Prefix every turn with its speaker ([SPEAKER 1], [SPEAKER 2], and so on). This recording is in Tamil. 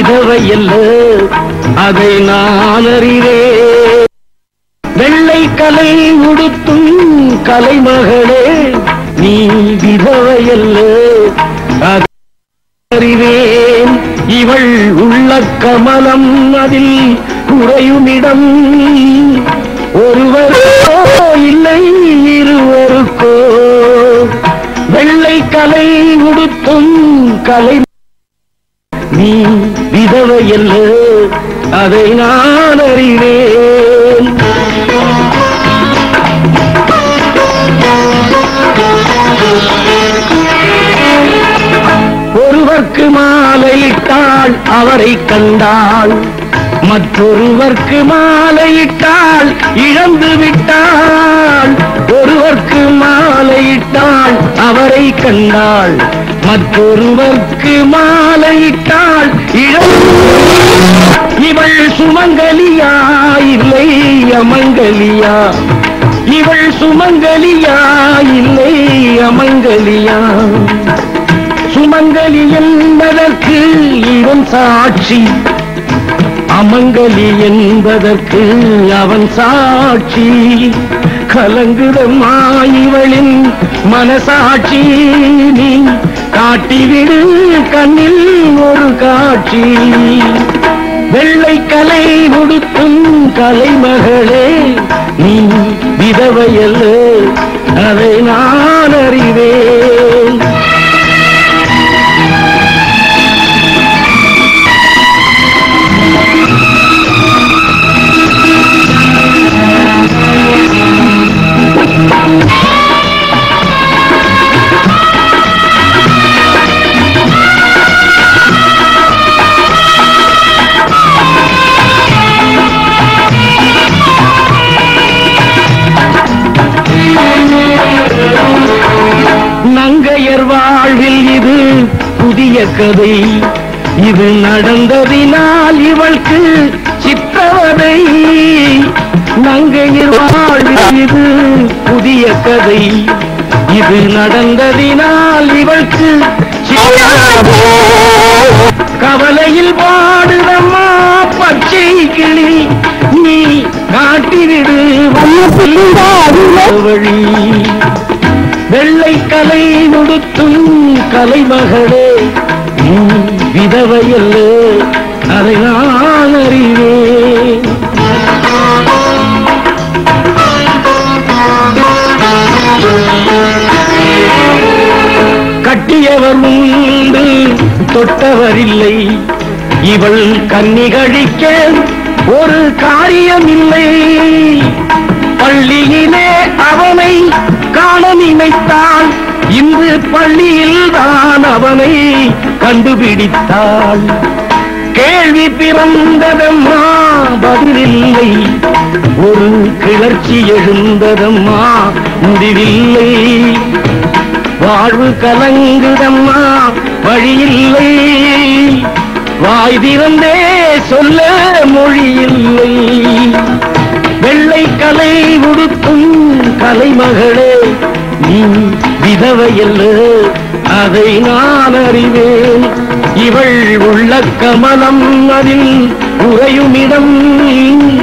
[SPEAKER 1] விதவை அல்ல அதை நான் அறிவேன் வெள்ளை கலை உடுத்தும் கலைமகளே நீ விதவை அல்ல அதை அறிவேன் இவள் உள்ள கமலம் அதில் குறையுமிடம் ஒருவரோ இல்லை இருவருக்கோ வெள்ளை கலை உடுத்தும் கலை நீ விதவை அல்ல அதை நான் அறிவேன் ஒருவர்க்கு மாலையிட்டாள் அவரை கண்டாள் மற்றொருவர்க்கு மாலையிட்டாள் இழந்து விட்டாள் ஒருவர்க்கு மாலையிட்டாள் அவரை கண்டாள் மற்றொருவர்க்கு மாலையிட்டாள் இழந்து இவள் சுமங்கலியா இல்லை அமங்கலியா இவள் சுமங்கலியா இல்லை அமங்கலியா சுமங்கலி என்பதற்கு இவன் சாட்சி அமங்கலி என்பதற்கு அவன் சாட்சி கலங்குதம்மா இவளின் மனசாட்சி நீ காட்டிவிடு கண்ணில் ஒரு காட்சி வெள்ளை கலை உடுத்தும் கலைமகளே நீ விதவையல்ல அதை நான் அறிவேன் நங்கையர் வாழ்வில் இது புதிய கதை இது நடந்ததினால் இவൾക്ക് சித்திரவதை நங்கையர் வாழ்வில் இது புதிய கதை இது நடந்ததினால் இவൾക്ക് சித்திரவதை. கவலையில் பாடுதம்மா பச்சை கிளி நீ காட்டிவிடு வழி வெள்ளை கலை உடுத்தும் கலைமகளே நீ விதவையல்ல அதை நான் அறிவேன் கட்டியவர் உண்டு தொட்டவர் இல்லை இவள் கன்னிகழிக்க ஒரு காரியமில்லை பள்ளியிலே அவனை காண நினைத்தாள் இன்று பள்ளியில் தான் அவனை கண்டுபிடித்தாள் கேள்வி பிறந்ததம்மா பதிலில்லை ஒரு கிளர்ச்சி எழுந்ததம்மா முடிவில்லை வாழ்வு கலங்குதம்மா வழியில்லை வாய் திறந்தே சொல்ல மொழியில்லை வெள்ளை கலை உடுத்தும் கலைமகளே நீ விதவையல்ல அதை நான் அறிவேன் இவள் உள்ள கமலம் அதில் உறையுமிடம்